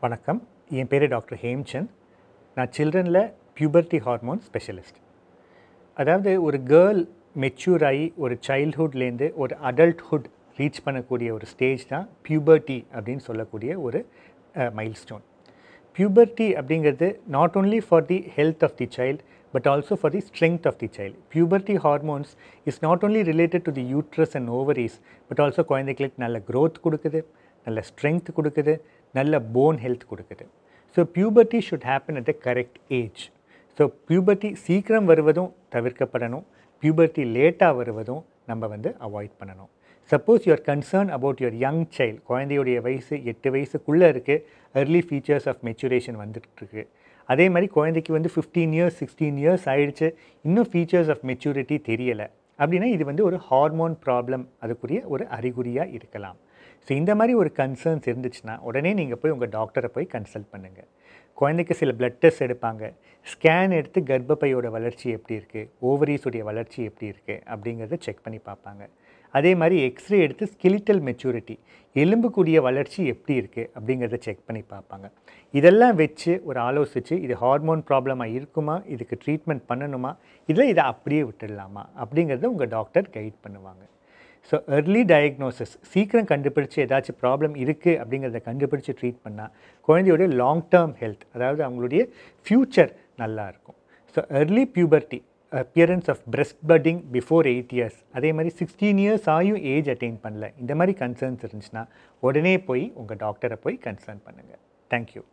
வணக்கம் என் பேர் டாக்டர் ஹேம்சந்த் நான் சில்ட்ரனில் பியூபர்ட்டி ஹார்மோன் ஸ்பெஷலிஸ்ட் அதாவது ஒரு கேர்ள் மெச்சூர் ஆகி ஒரு சைல்ட்ஹுட்லேருந்து ஒரு அடல்ட்ஹுட் ரீச் பண்ணக்கூடிய ஒரு ஸ்டேஜ் தான் பியூபர்ட்டி அப்படின்னு சொல்லக்கூடிய ஒரு மைல்ஸ்டோன் பியூபர்ட்டி அப்படிங்கிறது not only for the health of the child but also for the strength of the child puberty hormones is not only related to the uterus and ovaries but also குழந்தைகளுக்கு நல்ல growth கொடுக்குது நல்ல strength கொடுக்குது நல்ல bone health கொடுக்குது so puberty should happen at the correct age so puberty சீக்கிரம் வருவதும் தவிர்க்கப்படணும் puberty லேட்டாக வருவதும் நம்ம வந்து அவாய்ட் பண்ணணும் suppose you are concern about your young child குழந்தையுடைய வயசு எட்டு வயசுக்குள்ளே இருக்குது early ஃபீச்சர்ஸ் ஆஃப் மெச்சுரேஷன் வந்துட்டுருக்கு அதே மாதிரி குழந்தைக்கு வந்து ஃபிஃப்டீன் இயர்ஸ் சிக்ஸ்டீன் இயர்ஸ் ஆயிடுச்சு இன்னும் ஃபீச்சர்ஸ் ஆஃப் மெச்சூரிட்டி தெரியலை அப்படின்னா இது வந்து ஒரு ஹார்மோன் ப்ராப்ளம் அதுக்குரிய ஒரு அறிகுறியாக இருக்கலாம் ஸோ இந்த மாதிரி ஒரு கன்சர்ன்ஸ் இருந்துச்சுன்னா உடனே நீங்கள் போய் உங்கள் டாக்டரை போய் கன்சல்ட் பண்ணுங்கள் குழந்தைக்கு சில பிளட் டெஸ்ட் எடுப்பாங்க ஸ்கேன் எடுத்து கர்ப்பப்பையோட வளர்ச்சி எப்படி இருக்குது ஓவரீஸுடைய வளர்ச்சி எப்படி இருக்குது அப்படிங்கிறத செக் பண்ணி பார்ப்பாங்க அதே மாதிரி எக்ஸ்ரே எடுத்து ஸ்கெலிட்டல் மெச்சூரிட்டி எலும்புக்குரிய வளர்ச்சி எப்படி இருக்குது அப்படிங்கிறத செக் பண்ணி பார்ப்பாங்க இதெல்லாம் வச்சு ஒரு ஆலோசித்து இது ஹார்மோன் ப்ராப்ளமாக இருக்குமா இதுக்கு ட்ரீட்மெண்ட் பண்ணணுமா இல்லை இதை அப்படியே விட்டுடலாமா அப்படிங்கிறத உங்கள் டாக்டர் கைட் பண்ணுவாங்க ஸோ early டயக்னோசிஸ் சீக்கிரம் கண்டுபிடிச்சு ஏதாச்சும் ப்ராப்ளம் இருக்குது அப்படிங்கிறத கண்டுபிடிச்சு ட்ரீட் பண்ணால் குழந்தையோட லாங் டேர்ம் ஹெல்த் அதாவது அவங்களுடைய ஃப்யூச்சர் நல்லா இருக்கும் so early puberty appearance of breast budding before eight years அதே மாதிரி சிக்ஸ்டீன் இயர்ஸ் ஆயும் ஏஜ் அட்டைன் பண்ணல இந்த மாதிரி கன்சர்ன்ஸ் இருந்துச்சுன்னா உடனே போய் உங்கள் டாக்டரை போய் கன்சர்ன் பண்ணுங்கள் தேங்க்யூ